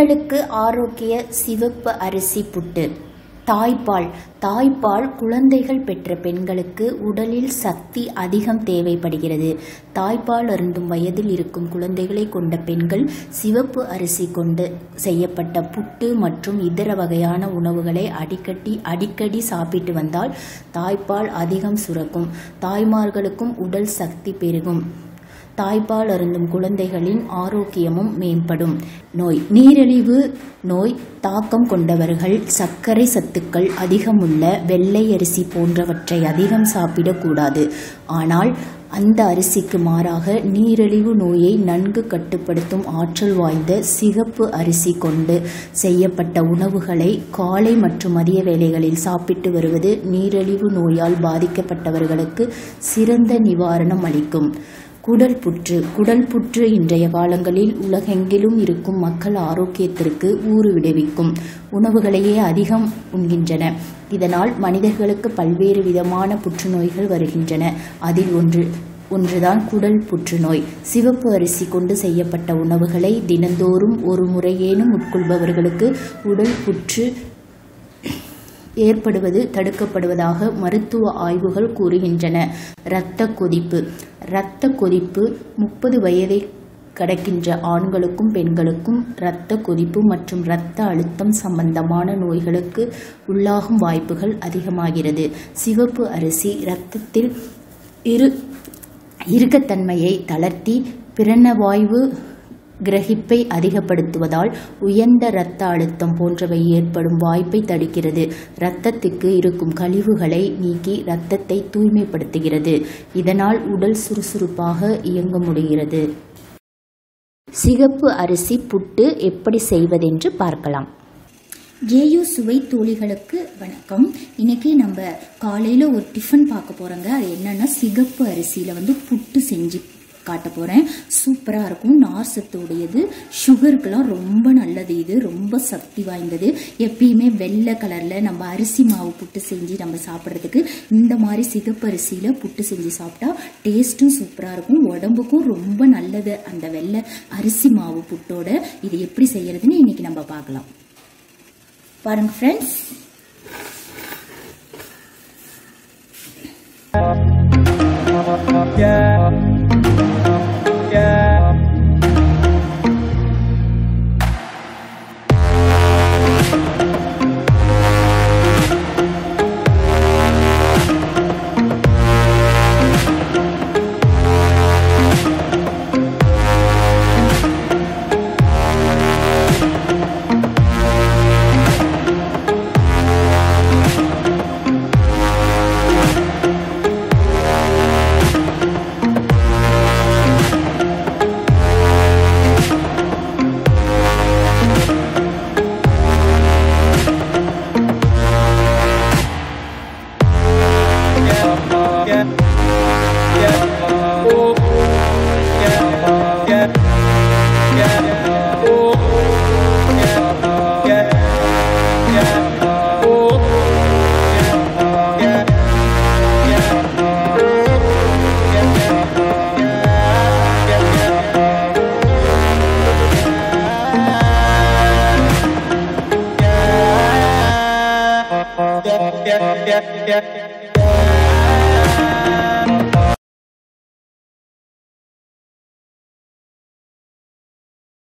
பெண்களுக்கு ஆரோக்கிய சிவப்பு அரிசி புட்டு தாய்ப்பால் தாய்ப்பால் குழந்தைகள் பெற்ற பெண்களுக்கு உடலில் சக்தி அதிகம் தேவைப்படுகிறது தாய்ப்பால் அருந்தும் வயதில் இருக்கும் குழந்தைகளை கொண்ட பெண்கள் சிவப்பு அரிசி கொண்டு செய்யப்பட்ட புட்டு மற்றும் இதர வகையான உணவுகளை அடிக்கடி அடிக்கடி சாப்பிட்டு வந்தால் தாய்ப்பால் அதிகம் சுரக்கும் தாய்மார்களுக்கும் உடல் சக்தி பெருகும் தாய்ப்பால் அருந்தும் குழந்தைகளின் ஆரோக்கியமும் மேம்படும் நோய் நீரிழிவு நோய் தாக்கம் கொண்டவர்கள் சர்க்கரை சத்துக்கள் அதிகமுள்ள வெள்ளை அரிசி போன்றவற்றை அதிகம் சாப்பிடக்கூடாது ஆனால் அந்த அரிசிக்கு மாறாக நீரிழிவு நோயை நன்கு கட்டுப்படுத்தும் ஆற்றல் வாய்ந்த சிகப்பு அரிசி கொண்டு செய்யப்பட்ட உணவுகளை காலை மற்றும் மதிய வேளைகளில் சாப்பிட்டு வருவது நீரிழிவு நோயால் பாதிக்கப்பட்டவர்களுக்கு சிறந்த நிவாரணம் அளிக்கும் குடல் புற்று குடல் புற்று இன்றைய காலங்களில் உலகெங்கிலும் இருக்கும் மக்கள் ஆரோக்கியத்திற்கு ஊறு விடுவிக்கும் உணவுகளையே அதிகம் உண்கின்றன இதனால் மனிதர்களுக்கு பல்வேறு விதமான புற்றுநோய்கள் வருகின்றன அதில் ஒன்று ஒன்றுதான் குடல் புற்றுநோய் சிவப்பு அரிசி கொண்டு செய்யப்பட்ட உணவுகளை தினந்தோறும் ஒரு முறையேனும் உட்கொள்பவர்களுக்கு உடல் புற்று ஏற்படுவது தடுக்கப்படுவதாக மருத்துவ ஆய்வுகள் கூறுகின்றன இரத்த கொதிப்பு இரத்த கொதிப்பு முப்பது வயதை கடக்கின்ற ஆண்களுக்கும் பெண்களுக்கும் இரத்த கொதிப்பு மற்றும் இரத்த அழுத்தம் சம்பந்தமான நோய்களுக்கு உள்ளாகும் வாய்ப்புகள் அதிகமாகிறது சிவப்பு அரிசி இரத்தத்தில் இரு இறுக்கத்தன்மையை தளர்த்தி பிரணவாய்வு கிரகிப்பை அதிகப்படுத்துவதால் உயர்ந்த இரத்த அழுத்தம் போன்றவை ஏற்படும் வாய்ப்பை தடுக்கிறது இரத்தத்துக்கு இருக்கும் கழிவுகளை நீக்கி இரத்தத்தை தூய்மைப்படுத்துகிறது இதனால் உடல் சுறுசுறுப்பாக இயங்க முடிகிறது சிகப்பு அரிசி புட்டு எப்படி செய்வதென்று பார்க்கலாம் ஜேயு சுவை தோழிகளுக்கு வணக்கம் இன்னைக்கு நம்ம காலையில் ஒரு டிஃபன் பார்க்க போகிறோங்க அது என்னன்னா சிகப்பு அரிசியில் வந்து புட்டு செஞ்சு காட்ட போகிறேன் சூப்பராக இருக்கும் நார் சத்துடையது சுகருக்கெல்லாம் ரொம்ப நல்லது இது ரொம்ப சக்தி வாய்ந்தது எப்பயுமே வெள்ளை கலரில் நம்ம அரிசி மாவு புட்டு செஞ்சு நம்ம சாப்பிட்றதுக்கு இந்த மாதிரி சிகப்பு அரிசியில் புட்டு செஞ்சு சாப்பிட்டா டேஸ்ட்டும் சூப்பராக இருக்கும் உடம்புக்கும் ரொம்ப நல்லது அந்த வெள்ளை அரிசி மாவு புட்டோட இது எப்படி செய்யறதுன்னு இன்னைக்கு நம்ம பார்க்கலாம் பாருங்க ஃப்ரெண்ட்ஸ் yeah, yeah, yeah.